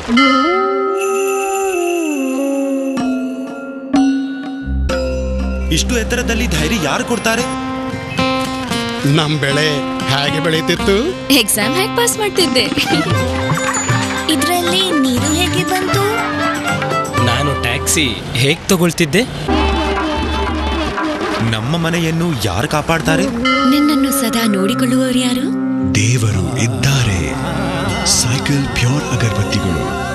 ಇಷ್ಟು ಎತ್ತರದಲ್ಲಿ ಧೈರ್ಯ ಯಾರು ಕೊಡ್ತಾರೆ ನಮ್ ಬೆಳೆ ಹೇಗೆ ಬೆಳೀತಿತ್ತು ಎಕ್ಸಾಮ್ ಹೇಗೆ ಪಾಸ್ ಮಾಡ್ತಿದ್ದೆ ಇದ್ರಲ್ಲಿ ನೀರು ಹೇಗೆ ಬಂತು ನಾನು ಟ್ಯಾಕ್ಸಿ ಹೇಗ್ ತಗೊಳ್ತಿದ್ದೆ ನಮ್ಮ ಮನೆಯನ್ನು ಯಾರು ಕಾಪಾಡ್ತಾರೆ ನಿನ್ನನ್ನು ಸದಾ ನೋಡಿಕೊಳ್ಳುವವರು ಯಾರು ದೇವರು ಇದ್ದಾರೆ ಸೈಕಲ್ ಪ್ಯೂರ್ ಅಗರಬತ್ತಿಗಳು